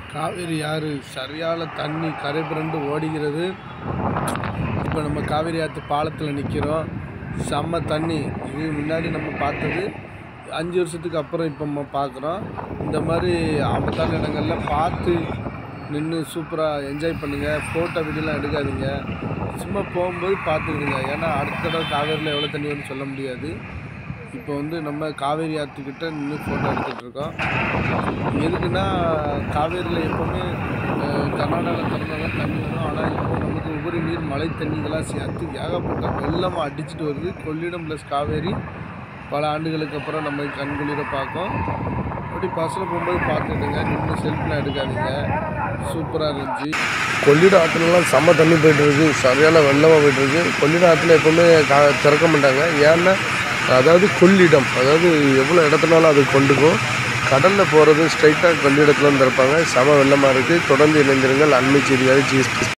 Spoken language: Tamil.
காவேரி ஆறு சரியான தண்ணி கரை புரண்டு ஓடுகிறது இப்போ நம்ம காவேரி ஆற்று பாலத்தில் நிற்கிறோம் செம்ம தண்ணி இது முன்னாடி நம்ம பார்த்தது அஞ்சு வருஷத்துக்கு அப்புறம் இப்போ நம்ம பார்க்குறோம் இந்த மாதிரி ஆபத்தான இடங்கள்ல பார்த்து நின்று சூப்பராக என்ஜாய் பண்ணுங்கள் ஃபோட்டோ வீடியோலாம் எடுக்காதீங்க சும்மா போகும்போது பார்த்துக்கிடுங்க ஏன்னா அடுத்த தடவை காவேரியில் எவ்வளோ தண்ணி வரும்னு சொல்ல முடியாது இப்போ வந்து நம்ம காவேரி ஆற்றுக்கிட்ட நின்று ஃபோட்டோ எடுத்துகிட்டு இருக்கோம் எதுக்குன்னா காவேரியில் எப்போவுமே அஹ், கர்நாடகா திறந்தாலும் தண்ணி வரும் ஆனால் இப்போ நமக்கு உபரி நீர் மழை தண்ணிகளாக சேர்த்து ஏகப்பட்ட வெள்ளமாக அடிச்சிட்டு வருது கொள்ளிடம் ப்ளஸ் காவேரி பல ஆண்டுகளுக்கு அப்புறம் நம்ம கண்குளிர பார்க்கோம் அப்படி பஸ்ஸில் போகும்போது பார்த்துட்டுங்க நின்று செல்ஃபிலாம் எடுக்காதீங்க சூப்பராக இருந்துச்சு கொள்ளிடம் ஆற்றுலலாம் செம்ம தண்ணி போயிட்டு இருக்கு சரியான வெள்ளமாக போயிட்டு இருக்கு கொள்ளிடம் ஆற்றுல எப்போவுமே கா திறக்க மாட்டாங்க ஏன்னா அதாவது கொள்ளிடம் அதாவது எவ்வளோ இடத்துனாலும் அது கொண்டுக்கும் கடலில் போகிறது ஸ்ட்ரைட்டாக கொள்ளிடத்துல வந்து திறப்பாங்க செம வெள்ளமாக இருக்குது தொடர்ந்து இணைந்திருங்கள் அண்மை செய்தியாக ஜிஎஸ்டி